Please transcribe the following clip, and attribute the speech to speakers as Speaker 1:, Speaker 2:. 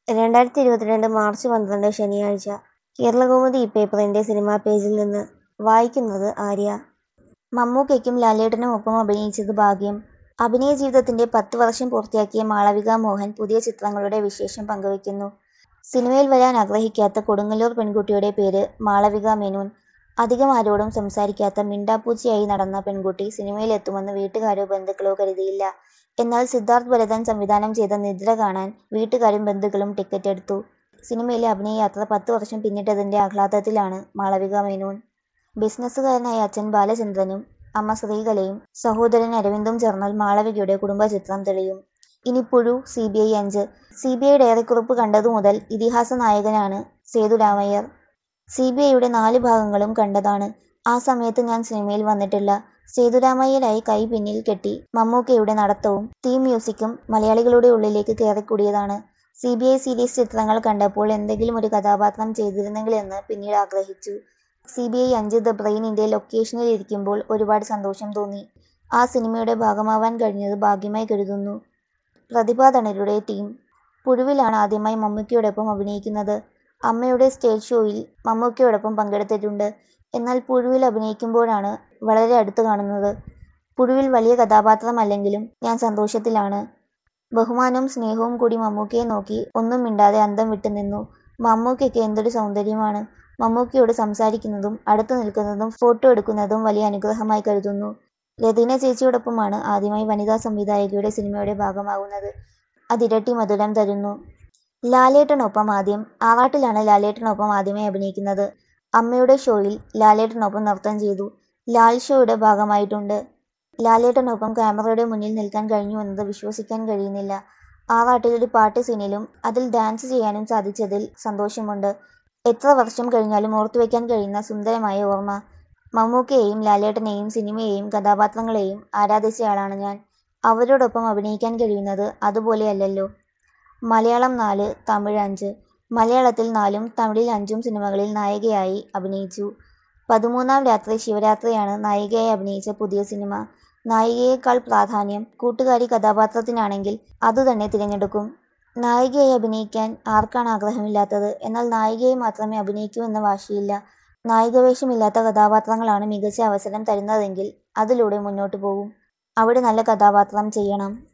Speaker 1: രണ്ടായിരത്തി ഇരുപത്തിരണ്ട് മാർച്ച് പന്ത്രണ്ട് ശനിയാഴ്ച കേരളകൗമുദി ഇപ്പേപ്പറിന്റെ സിനിമാ പേജിൽ നിന്ന് വായിക്കുന്നത് ആര്യ മമ്മൂക്കയ്ക്കും ലാലേട്ടനും ഒപ്പം അഭിനയിച്ചത് ഭാഗ്യം അഭിനയ ജീവിതത്തിന്റെ പത്ത് വർഷം പൂർത്തിയാക്കിയ മാളവിക മോഹൻ പുതിയ ചിത്രങ്ങളുടെ വിശേഷം പങ്കുവയ്ക്കുന്നു സിനിമയിൽ വരാൻ ആഗ്രഹിക്കാത്ത കൊടുങ്ങല്ലൂർ പെൺകുട്ടിയുടെ പേര് മാളവിക മേനോൻ അധികം ആരോടും സംസാരിക്കാത്ത മിണ്ടാപ്പൂച്ചയായി നടന്ന പെൺകുട്ടി സിനിമയിലെത്തുമെന്ന് വീട്ടുകാരോ ബന്ധുക്കളോ കരുതിയില്ല എന്നാൽ സിദ്ധാർത്ഥ് ഭരതൻ സംവിധാനം ചെയ്ത നിദ്ര കാണാൻ വീട്ടുകാരും ബന്ധുക്കളും ടിക്കറ്റ് എടുത്തു സിനിമയിലെ അഭിനയയാത്ര പത്ത് വർഷം പിന്നിട്ടതിന്റെ ആഹ്ലാദത്തിലാണ് മാളവിക മേനോൻ ബിസിനസ്സുകാരനായ അച്ഛൻ ബാലചന്ദ്രനും അമ്മ ശ്രീകലയും സഹോദരൻ അരവിന്ദും ചേർന്നാൽ മാളവികയുടെ കുടുംബചിത്രം തെളിയും ഇനി പുഴു സി ബി ഐ അഞ്ച് സി ബി ഐ ഡയറിക്കുറിപ്പ് കണ്ടതു മുതൽ ഇതിഹാസ നായകനാണ് സേതുരാമയ്യർ സി ബി ഐയുടെ നാല് ഭാഗങ്ങളും കണ്ടതാണ് ആ സമയത്ത് ഞാൻ സിനിമയിൽ വന്നിട്ടില്ല സേതുരാമയ്യരായി കൈ പിന്നിൽ കെട്ടി മമ്മൂക്കയുടെ നടത്തവും തീം മ്യൂസിക്കും മലയാളികളുടെ ഉള്ളിലേക്ക് കയറിക്കൂടിയതാണ് സി ബി ഐ സീരീസ് ചിത്രങ്ങൾ കണ്ടപ്പോൾ എന്തെങ്കിലും ഒരു കഥാപാത്രം ചെയ്തിരുന്നെങ്കിലെന്ന് പിന്നീട് ആഗ്രഹിച്ചു സി ബി ഐ അഞ്ച് ദ ബ്രെയിനിന്റെ ലൊക്കേഷനിൽ ഇരിക്കുമ്പോൾ ഒരുപാട് സന്തോഷം തോന്നി ആ സിനിമയുടെ ഭാഗമാവാൻ കഴിഞ്ഞത് ഭാഗ്യമായി കരുതുന്നു പ്രതിഭാ തണലുടെ ടീം പുഴുവിലാണ് ആദ്യമായി മമ്മൂക്കയോടൊപ്പം അഭിനയിക്കുന്നത് അമ്മയുടെ സ്റ്റേജ് ഷോയിൽ മമ്മൂക്കയോടൊപ്പം പങ്കെടുത്തിട്ടുണ്ട് എന്നാൽ പുഴുവിൽ അഭിനയിക്കുമ്പോഴാണ് വളരെ അടുത്ത് കാണുന്നത് പുഴുവിൽ വലിയ കഥാപാത്രമല്ലെങ്കിലും ഞാൻ സന്തോഷത്തിലാണ് ബഹുമാനവും സ്നേഹവും കൂടി മമ്മൂക്കയെ നോക്കി ഒന്നും മിണ്ടാതെ അന്തം വിട്ടു നിന്നു മമ്മൂക്കയ്ക്ക് എന്തൊരു സൗന്ദര്യമാണ് മമ്മൂക്കയോട് സംസാരിക്കുന്നതും അടുത്തു നിൽക്കുന്നതും ഫോട്ടോ എടുക്കുന്നതും വലിയ അനുഗ്രഹമായി കരുതുന്നു രതീന ചേച്ചിയോടൊപ്പമാണ് ആദ്യമായി വനിതാ സംവിധായകയുടെ സിനിമയുടെ ഭാഗമാകുന്നത് അതിരട്ടി മധുരം തരുന്നു ലാലേട്ടനൊപ്പം ആദ്യം ആറാട്ടിലാണ് ലാലേട്ടനൊപ്പം ആദ്യമായി അഭിനയിക്കുന്നത് അമ്മയുടെ ഷോയിൽ ലാലേട്ടനൊപ്പം നൃത്തം ചെയ്തു ലാൽ ഷോയുടെ ഭാഗമായിട്ടുണ്ട് ലാലേട്ടനൊപ്പം ക്യാമറയുടെ മുന്നിൽ നിൽക്കാൻ കഴിഞ്ഞു എന്നത് വിശ്വസിക്കാൻ കഴിയുന്നില്ല ആറാട്ടിൽ ഒരു പാട്ട് സീനിലും അതിൽ ഡാൻസ് ചെയ്യാനും സാധിച്ചതിൽ സന്തോഷമുണ്ട് എത്ര വർഷം കഴിഞ്ഞാലും ഓർത്തുവെക്കാൻ കഴിയുന്ന സുന്ദരമായ ഓർമ്മ മമ്മൂക്കയെയും ലാലേട്ടനെയും സിനിമയെയും കഥാപാത്രങ്ങളെയും ആരാധിച്ചയാളാണ് ഞാൻ അവരോടൊപ്പം അഭിനയിക്കാൻ കഴിയുന്നത് അതുപോലെയല്ലല്ലോ മലയാളം നാല് തമിഴ് അഞ്ച് മലയാളത്തിൽ നാലും തമിഴിൽ അഞ്ചും സിനിമകളിൽ നായികയായി അഭിനയിച്ചു പതിമൂന്നാം രാത്രി ശിവരാത്രിയാണ് നായികയായി അഭിനയിച്ച പുതിയ സിനിമ നായികയേക്കാൾ പ്രാധാന്യം കൂട്ടുകാരി കഥാപാത്രത്തിനാണെങ്കിൽ അതുതന്നെ തിരഞ്ഞെടുക്കും നായികയായി അഭിനയിക്കാൻ ആർക്കാണ് ആഗ്രഹമില്ലാത്തത് എന്നാൽ നായികയെ മാത്രമേ അഭിനയിക്കൂ എന്ന വാശിയില്ല നായികവേഷമില്ലാത്ത കഥാപാത്രങ്ങളാണ് മികച്ച അവസരം തരുന്നതെങ്കിൽ അതിലൂടെ മുന്നോട്ടു പോകും അവിടെ നല്ല കഥാപാത്രം ചെയ്യണം